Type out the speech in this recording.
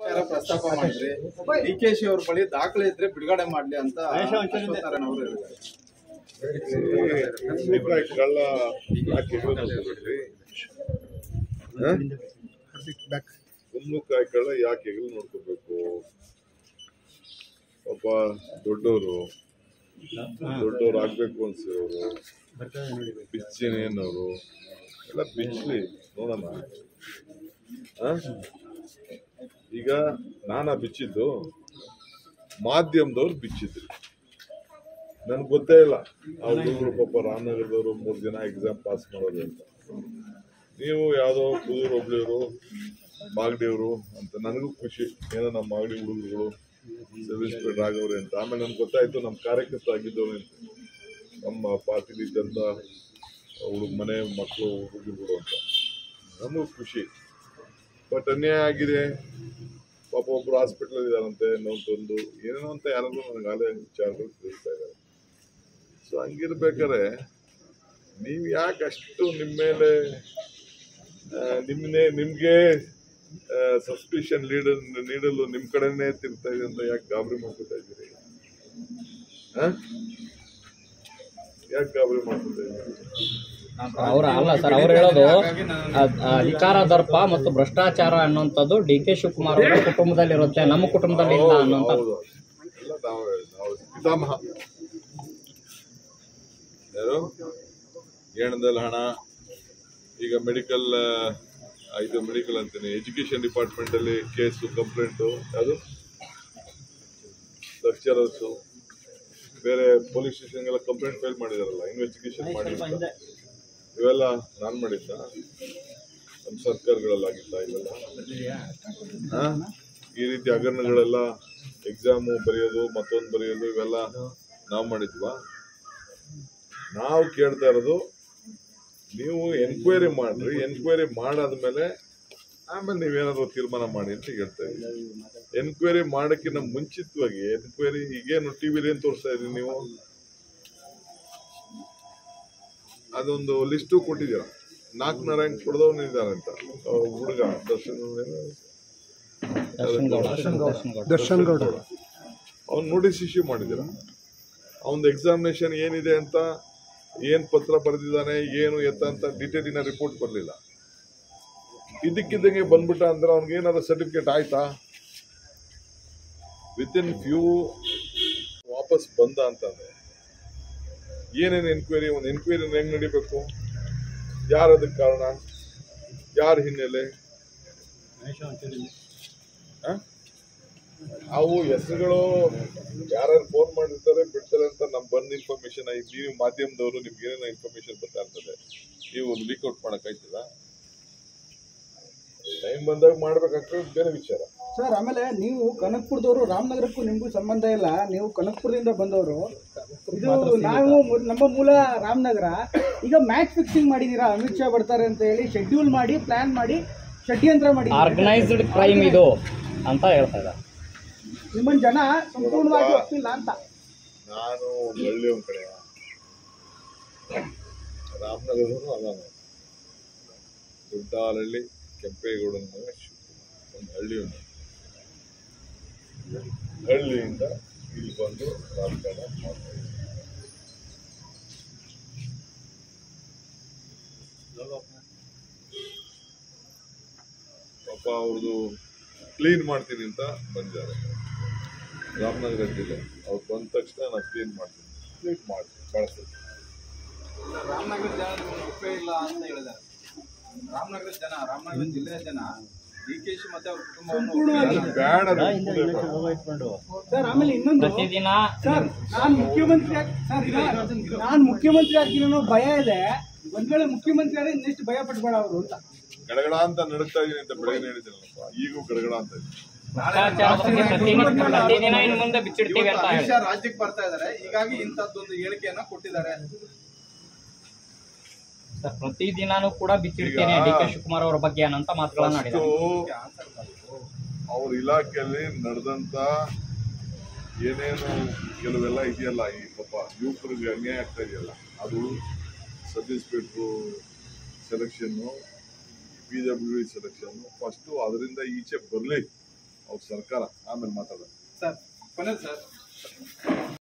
ಯಾರೋ ಪ್ರಸ್ತಾಪ ಮಾಡಿದ್ರಿ ಡಿ ಕೆ ಶಿ ಅವ್ರ ಬಳಿ ದಾಖಲೆ ಇದ್ರೆ ಬಿಡುಗಡೆ ಮಾಡ್ಲಿ ಅಂತ ಅಶ್ವತ್ಥನಾರಾಯಣ ಅವರು ಹೇಳಿದ್ದಾರೆ ಕುಂಬಳಕಾಯಿ ಕಳ್ಳ ಯಾಕೆ ಹೆಗಲು ನೋಡ್ಕೊಬೇಡ್ರಿ ಕುಂಬಳಕಾಯಿ ಕಳ್ಳ ಯಾಕೆ ಹೆಗಲು ನೋಡ್ಕೋಬೇಕು ಪಾಪ ದೊಡ್ಡವರು ದೊಡ್ಡವ್ರು ಆಗ್ಬೇಕು ಅನ್ಸಿರೋರು ಬಿಚ್ಚಿನೇನವರು ಎಲ್ಲ ಬಿಚ್ಚಲಿ ನೋಡೋಣ ಆ? ಈಗ ನಾನಾ ಬಿಚ್ಚಿದ್ದು ಮಾಧ್ಯಮದವ್ರು ಬಿಚ್ಚಿದ್ರು ನನ್ಗೆ ಗೊತ್ತೇ ಇಲ್ಲ ಆ ಹುಡುಗರು ಪಾಪ ರಾಮನಗರದವರು ಮೂರು ಜನ ಎಕ್ಸಾಮ್ ಪಾಸ್ ಮಾಡೋದು ಅಂತ ನೀವು ಯಾವುದೋ ಕುದೂರು ಒಬ್ಳಿಯವರು ಮಾಗಡಿಯವರು ಅಂತ ನನಗೂ ಖುಷಿ ಏನೋ ನಮ್ಮ ಮಾಗಡಿ ಹುಡುಗರುಗಳು ಸರ್ವಿಸ್ ಪೀರಿಯಡ್ ಆಗವ್ರೆ ಅಂತ ಆಮೇಲೆ ನನ್ಗೆ ಗೊತ್ತಾಯ್ತು ನಮ್ಮ ಕಾರ್ಯಕರ್ತ ಆಗಿದ್ದವ್ರು ಅಂತ ನಮ್ಮ ಪಾರ್ಟಿಲಿ ಇದ್ದಂಥ ಹುಡುಗ ಮನೆ ಮಕ್ಕಳು ಹುಡುಗರುಗಳು ಅಂತ ನಮಗೂ ಖುಷಿ ಬಟ್ ಅನ್ಯಾಯ ಆಗಿದೆ ಪಾಪ ಒಬ್ರು ಹಾಸ್ಪಿಟಲ್ ಇದಾರಂತೆ ನೋವು ತಂದು ಏನೇನೋ ಅಂತ ಯಾರಾದ್ರೂ ನನಗೆ ಆಲೇ ವಿಚಾರಗಳು ತಿಳಿಸ್ತಾ ಇದ್ದಾರೆ ಸೊ ಹಂಗಿರ್ಬೇಕಾದ್ರೆ ನೀವು ಯಾಕೆ ಅಷ್ಟು ನಿಮ್ಮ ಮೇಲೆ ಆ, ನಿಮ್ಮನ್ನೇ ನಿಮಗೆ ಸಸ್ಪಿಷನ್ ಲೀಡ್ ನೀಡಲು ನಿಮ್ಮ ಕಡೆನೇ ತಿರ್ತಾ ಇದೆ ಅಂತ ಯಾಕೆ ಗಾಬರಿ ಮಾಡ್ಕೊತಾ ಇದ್ದೀರಿ ಆ? ಯಾಕೆ ಗಾಬರಿ ಮಾಡ್ಕೊತಾ ಇದ್ದೀರಿ ಅವ್ರ ಅಲ್ಲ ಸರ್ ಅವ್ರು ಹೇಳೋದು ಹಾಗಾಗಿ ನಾನು ಅದ್- ಅಧಿಕಾರ ದರ್ಪ ಮತ್ತು ಭ್ರಷ್ಟಾಚಾರ ಅನ್ನುವಂಥದ್ದು ಡಿ ಕೆ ಶಿವಕುಮಾರ್ ಅವರ ಕುಟುಂಬದಲ್ಲಿ ಇರುತ್ತೆ ನಮ್ಮ ಕುಟುಂಬದಲ್ಲಿ ಇಲ್ಲ ಹೌದು, ಅನ್ನುವಂಥ ಹೌದು. ಎಲ್ಲ ನಾವು ನಾವು ಪಿತಾಮಹ ಯಾರು ಏಣದಲ್ಲಿ ಹಣ ಈಗ ಮೆಡಿಕಲ್ ಇದು ಮೆಡಿಕಲ್ ಅಂತೀನಿ ಎಜುಕೇಶನ್ ಡಿಪಾರ್ಟ್ಮೆಂಟ್ ಅಲ್ಲಿ ಕೇಸು ಕಂಪ್ಲೇಂಟು ಯಾವುದು ಲೆಕ್ಚರರ್ಸು ಬೇರೆ ಪೊಲೀಸ್ ಸ್ಟೇಷನ್ಗೆಲ್ಲ ಕಂಪ್ಲೇಂಟ್ ಫೈಲ್ ಮಾಡಿದಾರಲ್ಲ ಇನ್ವೆಸ್ಟಿಗೇಷನ್ ಮಾಡಿ ಅಂತ. ಇವೆಲ್ಲ ನಾನು ಮಾಡಿದ್ದ ನಮ್ಮ ಸರ್ಕಾರಗಳಲ್ಲಾಗಿತ್ತ ಇವೆಲ್ಲ ಆ? ಈ ರೀತಿ ಹಗರಣಗಳೆಲ್ಲ ಎಕ್ಸಾಮು ಬರೆಯೋದು ಮತ್ತೊಂದು ಬರೆಯೋದು ಇವೆಲ್ಲ ನಾವು ಮಾಡಿದ್ವಾ ನಾವು ಕೇಳ್ತಾ ಇರೋದು ನೀವು ಎನ್ಕ್ವೈರಿ ಮಾಡ್ರಿ ಎನ್ಕ್ವೈರಿ ಮಾಡಾದ್ಮೇಲೆ ಆಮೇಲೆ ನೀವೇನಾದ್ರು ತೀರ್ಮಾನ ಮಾಡಿ ಅಂತ ಹೇಳ್ತಾ ಇದ್ದೀವಿ ಎನ್ಕ್ವೈರಿ ಮಾಡೋಕ್ಕಿಂತ ಮುಂಚಿತವಾಗಿ ಎನ್ಕ್ವೈರಿ ಈಗೇನು ಟಿ ವಿಲಿ ಏನು ತೋರಿಸ್ತಾ ಇದ್ರಿ ನೀವು ಅದೊಂದು ಲಿಸ್ಟು ಕೊಟ್ಟಿದ್ದೀರ ನಾಲ್ಕು ನಾರಾಯಣ್ ಕೊಡ್ದವ್ನು ಇದ್ದಾನೆ ಅಂತ ಅವ್ರ ಹುಡುಗ ದರ್ಶನ್ ಏನು? ದರ್ಶನ್ ಗೌಡ ಅವ್ನು ನೋಟಿಸ್ ಇಶ್ಯೂ ಮಾಡಿದ್ದೀರ ಅವನ ಎಕ್ಸಾಮಿನೇಷನ್ ಏನಿದೆ ಅಂತ ಏನ್ ಪತ್ರ ಬರೆದಿದ್ದಾನೆ ಏನು ಎತ್ತ ಅಂತ ಡೀಟೇಲಿನ ರಿಪೋರ್ಟ್ ಬರಲಿಲ್ಲ ಇದಕ್ಕಿದ್ದಂಗೆ ಬಂದ್ಬಿಟ್ಟ ಅಂದ್ರೆ ಅವ್ನಿಗೆ ಏನಾದ್ರು ಸರ್ಟಿಫಿಕೇಟ್ ಆಯ್ತಾ ವಿತ್ ಇನ್ ಫ್ಯೂ ವಾಪಸ್ ಬಂದ ಅಂತಂದ್ರೆ ಏನೇನು ಎನ್ಕ್ವೈರಿ ಒಂದು ಎನ್ಕ್ವೈರಿ ಹೆಂಗ್ ನಡಿಬೇಕು ಯಾರು ಅದಕ್ಕೆ ಕಾರಣ ಯಾರ ಹಿನ್ನೆಲೆ ಆ? ಅವು ಹೆಸರುಗಳು ಯಾರ್ಯಾರು ಫೋನ್ ಮಾಡಿರ್ತಾರೆ ಬಿಡ್ತಾರೆ ಅಂತ ನಮ್ ಬಂದ ಇನ್ಫಾರ್ಮೇಶನ್ ನೀವು ಮಾಧ್ಯಮದವರು ನಿಮ್ಗೆ ಏನೇನೋ ಇನ್ಫಾರ್ಮೇಶನ್ ಬರ್ತಾ ಇರ್ತದೆ ನೀವು ಲೀಕ್ ಔಟ್ ಮಾಡಕ್ಕಾಯ್ತದ ಟೈಮ್ ಬಂದಾಗ ಮಾಡ್ಬೇಕಾಗ್ತದೆ ಬೇರೆ ವಿಚಾರ ಸರ್ ಆಮೇಲೆ ನೀವು ಕನಕ್ಪುರದವರು ರಾಮನಗರಕ್ಕೂ ನಿಮಗೂ ಸಂಬಂಧ ಇಲ್ಲ ನೀವು ಕನಕ್ಪುರದಿಂದ ಬಂದವರು ಇದು ನಾವು ಮು- ನಮ್ಮ ಮೂಲ ರಾಮನಗರ ಈಗ ಮ್ಯಾಚ್ ಫಿಕ್ಸಿಂಗ್ ಮಾಡಿದೀರಾ ಅಮಿತ್ ಶಾ ಬರ್ತಾರೆ ಅಂತ ಹೇಳಿ ಶೆಡ್ಯೂಲ್ ಮಾಡಿ ಪ್ಲಾನ್ ಮಾಡಿ ಷಡ್ಯಂತ್ರ ಮಾಡಿ ಆರ್ಗನೈಸ್ಡ್ ಕ್ರೈಮ್ ಇದು ಅಂತ ಹೇಳ್ತಾ ಇದ್ದಾರೆ ನಿಮ್ಮನ್ನ ಜನ ಸಂಪೂರ್ಣವಾಗಿ ಒಪ್ಪಿಲ್ಲ ಅಂತ ನಾನು ಒಂದು ಹಳ್ಳಿ ಒಂದ್ ಕಡೆ ರಾಮನಗರದವನು ಅದಾನ ದೊಡ್ಡಹಳ್ಳಿ ಕೆಂಪೇಗೌಡನ ಮಗ ಶಿವಕುಮಾರ್ ಒಂದು ಹಳ್ಳಿ ಉಂಟು ಹಳ್ಳಿಯಿಂದ ಇಲ್ಲಿ ಬಂದು ರಾಜಕಾರಣ ಮಾಡ್ತಾ ಇದ್ದಾರೆ. ಪಾಪ ಅವ್ರದ್ದು ಕ್ಲೀನ್ ಮಾಡ್ತೀನಿ ಅಂತ ಬಂದಿದ್ದಾರೆ ರಾಮನಗರ ಜಿಲ್ಲೆ ಅವ್ರು ಬಂದ ತಕ್ಷಣ ನಾನು ಕ್ಲೀನ್ ಮಾಡ್ತೀನಿ ಕ್ಲೀನ್ ಮಾಡ್ತೀನಿ ಕಳಿಸ್ತೀನಿ ರಾಮನಗರ ಜನ ನಿಮ್ಮನ್ನ ಒಪ್ಪೇ ಇಲ್ಲ ಅಂತ ಹೇಳಿದ್ದಾರೆ ರಾಮನಗರದ ಜನ ರಾಮನಗರ ಜಿಲ್ಲೆಯ ಜನ ಡಿ ಕೆ ಶಿ ಮತ್ತೆ ಅವ್ರ ಕುಟುಂಬವನ್ನು ಸಂಪೂರ್ಣವಾಗಿ ಬ್ಯಾಡ ಅದು ಒಪ್ಪುದೇ ಬೇಡ. ಸರ್ ಆಮೇಲೆ ಇನ್ನೊಂದು ಪ್ರತಿದಿನ ಸರ್ ನಾನ್ ಮುಖ್ಯಮಂತ್ರಿ ಆಗ್- ಸರ್ ಈಗ ನಾನ್ ಮುಖ್ಯಮಂತ್ರಿ ಆಗ್ತೀನಿ ಅನ್ನೋ ಭಯ ಇದೆ ಒಂದ್ ವೇಳೆ ಮುಖ್ಯಮಂತ್ರಿ ಆದ್ರೆ ಇನ್ನೆಷ್ಟು ಭಯ ಪಟ್ಬೇಡ ಅವರು ಅಂತ ಗಡಗಡ ಅಂತ ನಡುಗ್ತಾ ಇದೀನಿ ಅಂತ ಬೆಳಗ್ಗೆ ಹೇಳಿದ್ದೀನಲ್ಲಪ್ಪ ಈಗೂ ಗಡಗಡ ಅಂತ ಇದೆ. ಭ್ರಷ್ಟಾಚಾರದ ಬಗ್ಗೆ ಪ್ರತಿದಿನ ಪ್ರತಿದಿನ ಇನ್ನು ಮುಂದೆ ಬಿಚ್ಚಿಡ್ತೀವಿ ಇವತ್ತು ಅಂತ ಅಮಿತ್ ಹೇಳಿ ಶಾ ರಾಜ್ಯಕ್ಕೆ ಬರ್ತಾ ಇದ್ದಾರೆ ಹೀಗಾಗಿ ಇಂಥದ್ದೊಂದು ಹೇಳಿಕೆಯನ್ನ ಕೊಟ್ಟಿದ್ದಾರೆ ಸರ್ ಪ್ರತಿದಿನಾನು ಕೂಡ ಬಿಚ್ಚಿಡ್ತೇನೆ ಡಿ ಕೆ ಶಿವಕುಮಾರ್ ಅವರ ಬಗ್ಗೆ ಅನ್ನೋಂಥ ಮಾತುಗಳನ್ನ ಫಸ್ಟು ಆಡಿದ್ದಾರೆ ಅವ್ರ ಇಲಾಖೆಯಲ್ಲಿ ನಡೆದಂತ ಏನೇನು ಕೆಲವೆಲ್ಲ ಇದೆಯಲ್ಲ ಈ ಪಾಪ ಯುವಕರಿಗೆ ಅನ್ಯಾಯ ಆಗ್ತಾ ಇದೆಯಲ್ಲ ಅದು sub inspector selection P W D selection first ಅದರಿಂದ ಈಚೆ ಬರಲಿ ಅವ್ರ ಸರ್ಕಾರ ಆಮೇಲೆ ಮಾತಾಡೋಣ ಸರ್ ಕೊನೆದು ಸರ್